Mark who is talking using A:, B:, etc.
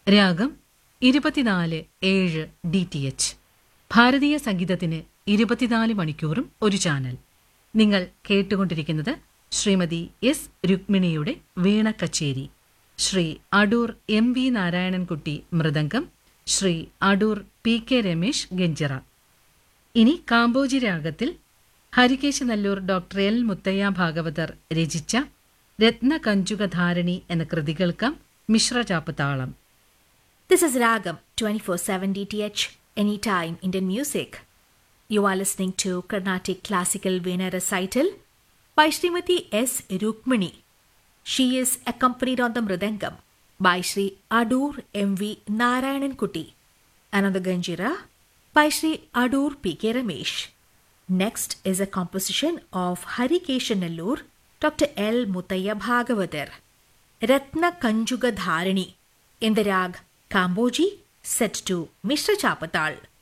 A: രാഗം ഇരുപത്തിനാല് ഏഴ് ഡി ടി എച്ച് ഭാരതീയ സംഗീതത്തിന് ഇരുപത്തിനാല് മണിക്കൂറും ഒരു ചാനൽ നിങ്ങൾ കേട്ടുകൊണ്ടിരിക്കുന്നത് ശ്രീമതി എസ് രുക്മിണിയുടെ വീണ കച്ചേരി ശ്രീ അടൂർ എം വി നാരായണൻകുട്ടി മൃദംഗം ശ്രീ അടൂർ പി കെ രമേശ് ഗഞ്ചിറ ഇനി കാമ്പോജി രാഗത്തിൽ ഹരികേശ നല്ലൂർ ഡോക്ടർ എൽ മുത്തയ്യ ഭാഗവതർ രചിച്ച രത്നകഞ്ചുകധാരണി എന്ന കൃതി കേൾക്കാം മിശ്രചാപ്പ് താളം
B: This is Ragam 24/7 DTH Anytime Indian Music. You are listening to Carnatic Classical Veena recital by Srimati S. Rukmini. She is accompanied on the Mridangam by Sri Adur M.V. Narayanan Kuti and on the Ganjira by Sri Adur P.K. Ramesh. Next is a composition of Harikeshan Nallur, Dr. L. Mutaya Bhagavathar. Ratna Kanjuga Dharani in the rag Kamboji set to Mishra Chapatal.